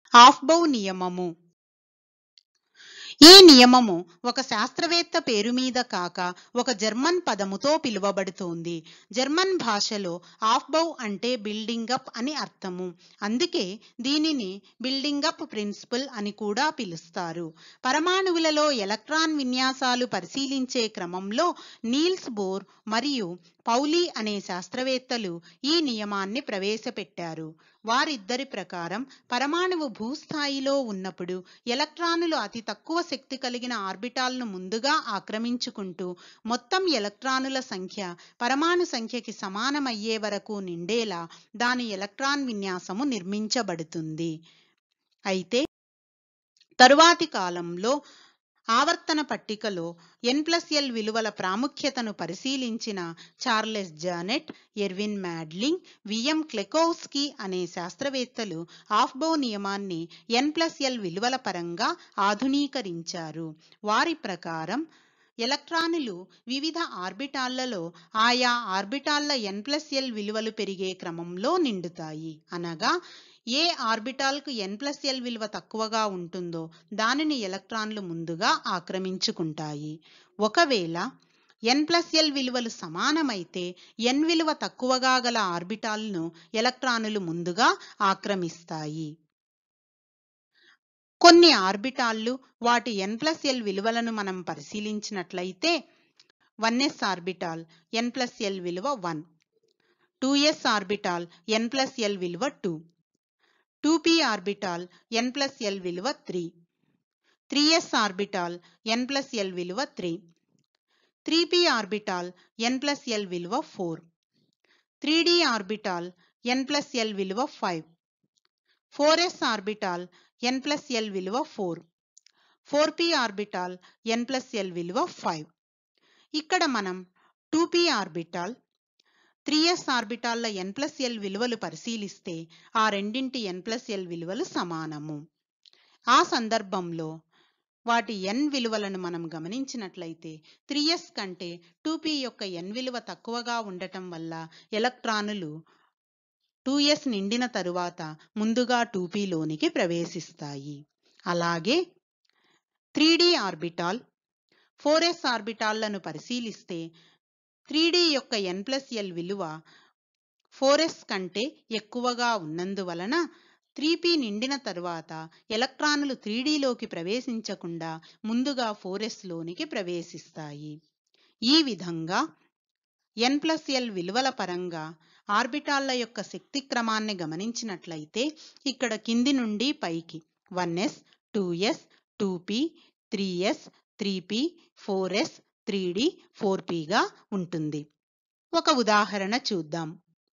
ఆఫ్బౌ నియమము ఈ నియమము ఒక శాస్త్రవేత్త పేరు మీద కాక ఒక జర్మన్ పదముతో పిలువబడుతోంది జర్మన్ భాషలో ఆఫ్బౌ అంటే బిల్డింగ్ అప్ అని అర్థము అందుకే దీనిని బిల్డింగ్ అప్ ప్రిన్సిపల్ అని కూడా పిలుస్తారు పరమాణువులలో ఎలక్ట్రాన్ విన్యాసాలు పరిశీలించే క్రమంలో నీల్స్ బోర్ మరియు పౌలీ అనే శాస్త్రవేత్తలు ఈ నియమాన్ని ప్రవేశపెట్టారు వారిద్దరి ప్రకారం పరమాణువు భూస్థాయిలో ఉన్నప్పుడు ఎలక్ట్రానులు అతి తక్కువ శక్తి కలిగిన ఆర్బిటాల్ను ముందుగా ఆక్రమించుకుంటూ మొత్తం ఎలక్ట్రానుల సంఖ్య పరమాణు సంఖ్యకి సమానమయ్యే వరకు నిండేలా దాని ఎలక్ట్రాన్ విన్యాసము నిర్మించబడుతుంది అయితే తరువాతి కాలంలో ఆవర్తన పట్టికలో ఎన్ ప్లస్ ఎల్ విలువల ప్రాముఖ్యతను పరిశీలించిన Charles Janet Erwin Madelung V M Klechkowski అనే శాస్త్రవేత్తలు ఆఫ్బో నియమాన్ని ఎన్ ప్లస్ ఎల్ విలువల పరంగా ఆధునీకరించారు వారి ప్రకారం ఎలక్ట్రానులు వివిధ ఆర్బిటాళ్లలో ఆయా ఆర్బిటాళ్ల ఎన్ ప్లస్ ఎల్ విలువలు పెరిగే క్రమంలో నిండుతాయి అనగా ఏ ఆర్బిటాల్కు ఎన్ ప్లస్ ఎల్ విలువ తక్కువగా ఉంటుందో దానిని ఎలక్ట్రాన్లు ముందుగా ఆక్రమించుకుంటాయి ఒకవేళ ఎన్ ప్లస్ ఎల్ విలువలు సమానమైతే ఎన్ విలువ తక్కువగా గల ఆర్బిటాల్ను ఎలక్ట్రానులు ముందుగా ఆక్రమిస్తాయి కొన్ని ఆర్బిటాల్లు వాటి ఎన్ ప్లస్ ఎల్ విలువలను మనం పరిశీలించినట్లయితే one s orbital n plus l విలువ one two s orbital n plus l విలువ two two p orbital n plus l విలువ three three s orbital n plus l విలువ three three p orbital n plus l విలువ four three d orbital n plus l విలువ five four s orbital n plus l విలువ four four p orbital n plus l విలువ five ఇక్కడ మనం two p orbital three s ఆర్బిటాల్ల n plus l విలువలు పరిశీలిస్తే ఆ రెండింటి ఎన్ ప్లస్ ఎల్ విలువలు సమానము ఆ సందర్భంలో వాటి ఎన్ విలువలను మనం గమనించినట్లయితే త్రీ ఎస్ కంటే టూ పి యొక్క ఎన్ విలువ తక్కువగా ఉండటం వల్ల ఎలక్ట్రానులు టూ ఎస్ నిండిన తరువాత ముందుగా టూ లోనికి ప్రవేశిస్తాయి అలాగే three d orbital four s ఆర్బిటాళ్లను పరిశీలిస్తే త్రీ డి యొక్క ఎన్ ప్లస్ ఎల్ విలువ ఫోర్ ఎస్ కంటే ఎక్కువగా ఉన్నందువలన త్రీ పి నిండిన తరువాత ఎలక్ట్రానులు త్రీ లోకి ప్రవేశించకుండా ముందుగా ఫోర్ లోనికి ప్రవేశిస్తాయి ఈ విధంగా ఎన్ ప్లస్ ఎల్ విలువల పరంగా ఆర్బిటాళ్ల యొక్క శక్తి క్రమాన్ని గమనించినట్లయితే ఇక్కడ కింది నుండి పైకి one s two s two p three s three p four s three d four పిగా ఉంటుంది ఒక ఉదాహరణ చూద్దాం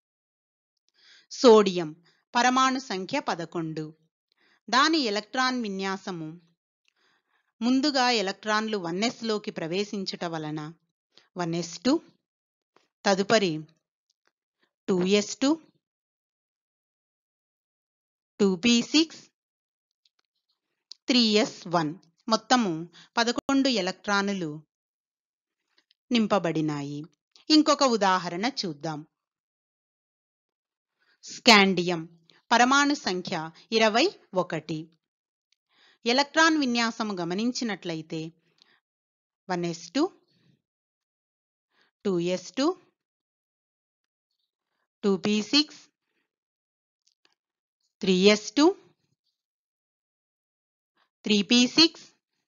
సోడియం పరమాణు సంఖ్య పదకొండు దాని ఎలక్ట్రాన్ విన్యాసము ముందుగా ఎలక్ట్రాన్లు వన్ లోకి ప్రవేశించుట వలన వన్ ఎస్ టూ తదుపరి two s two two p six three s one మొత్తము పదకొండు ఎలక్ట్రానులు నింపబడినాయి ఇంకొక ఉదాహరణ చూద్దాం స్కాండియం పరమాణు సంఖ్య ఇరవై ఒకటి ఎలక్ట్రాన్ విన్యాసము గమనించినట్లయితే one s two two s two two p six three s two three p six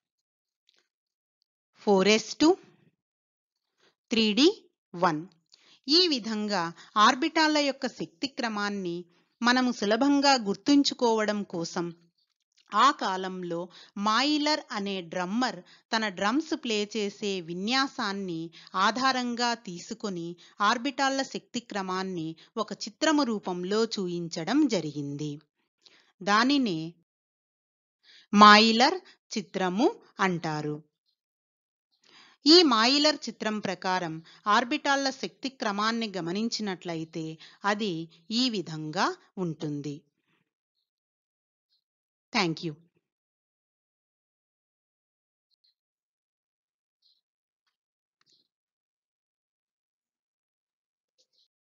four s two three d one ఈ విధంగా ఆర్బిటాళ్ల యొక్క శక్తి క్రమాన్ని మనము సులభంగా గుర్తుంచుకోవడం కోసం ఆ కాలంలో మాయిలర్ అనే డ్రమ్మర్ తన డ్రమ్స్ ప్లే చేసే విన్యాసాన్ని ఆధారంగా తీసుకొని ఆర్బిటాళ్ల శక్తి క్రమాన్ని ఒక చిత్రము రూపంలో చూయించడం జరిగింది దానినే మాయిలర్ చిత్రము అంటారు ఈ మాయిలర్ చిత్రం ప్రకారం ఆర్బిటాళ్ల శక్తి క్రమాన్ని గమనించినట్లయితే అది ఈ విధంగా ఉంటుంది థ్యాంక్ యూ